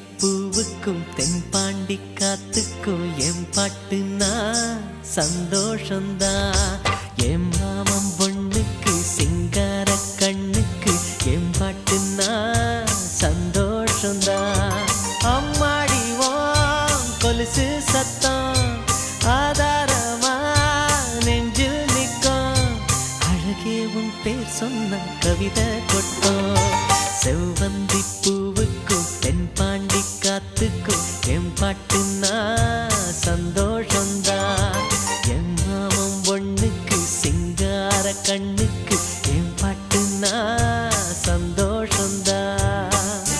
பூவுக்கும் தென்பாண்டி காத்துக்கும் என் பாட்டுனா சந்தோஷந்தான் என் மாமன் பொண்ணுக்கு சிங்கார கண்ணுக்கு என் பாட்டுனா சந்தோஷந்தான் அம்மாடி ஓம் கொலுசு சத்தம் ஆதாரமா நெஞ்சில் நிற்கும் அழகே உன் பேர் சொன்ன கவிதை கொட்டும் செவ்வந்தி பூவுக்கும் தென்பாண்டி காத்துக்கும் என் பாட்டுனா சந்தோஷந்தான் என் மாமன் பொண்ணுக்கு சிங்கார கண்ணுக்கு என் பாட்டுனா சந்தோஷந்தான்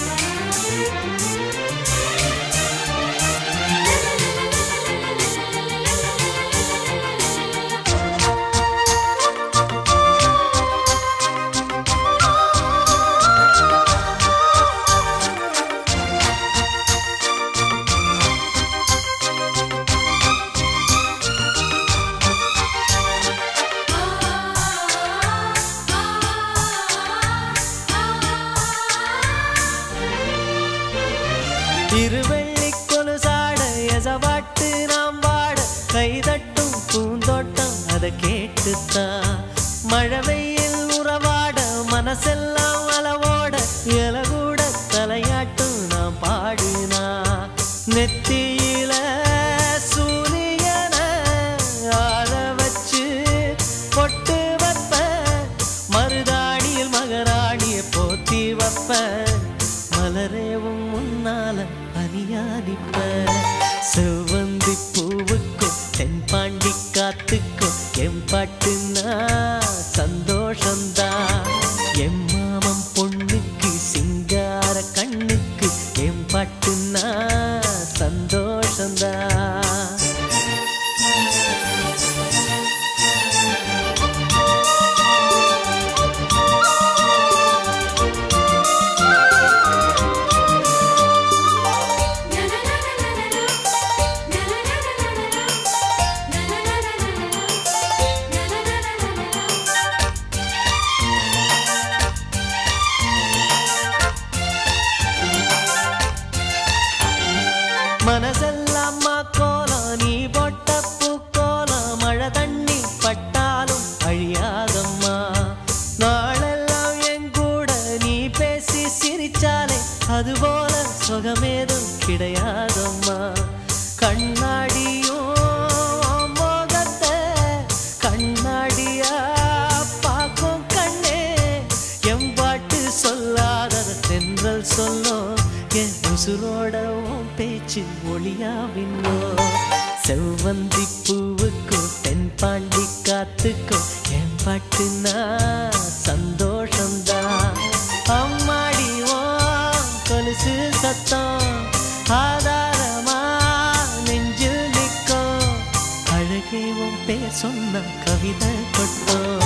திருவள்ளி கொலுசாட எசவாட்டு நாம் வாட கைதட்டும் பூந்தோட்டம் அதை கேட்டுத்தான் மழை வெயில் உறவாட மனசெல்லாம் அளவோட இலகூட தலையாட்டும் நாம் பாடினா நெத்தியில சூரியன ஆற வச்சு பொட்டு வைப்பேன் மருதாணியில் மகராணியை போத்தி வைப்பேன் மலரேவும் முன்னால பனியாடிப்ப செவ்வந்தி பூவுக்கும் தென்பாண்டி காத்துக்கும் என் பாட்டுனா சந்தோஷந்தான் என் மாமன் பொண்ணுக்கு சிங்கார கண்ணுக்கு என் பாட்டுனா சந்தோஷந்தான் மனசெல்லாம் கோலம் நீ போட்ட பூக்கோலம் மழை தண்ணி பட்டாலும் அழியாதம்மா நாளெல்லாம் என் கூட நீ பேசி சிரிச்சாலே அதுபோல சுகமேதும் கிடையாதம்மா கண்ணாடியும் உன் முகத்தை கண்ணாடியா பார்க்கும் கண்ணே என் பாட்டு சொல்லாத தென்றல் சொல்லும் என் உசுரோட உன் பேச்சு ஒளியாவின்னோ செவ்வந்தி பூவுக்கும் தென்பாண்டி காத்துக்கும் என் பாட்டுனா சந்தோஷந்தான் அம்மாடி ஓ கொலுசு சத்தம் ஆதாரமா நெஞ்சில் நிற்கும் அழகே உன் பேர் சொன்ன கவிதை கொட்டும்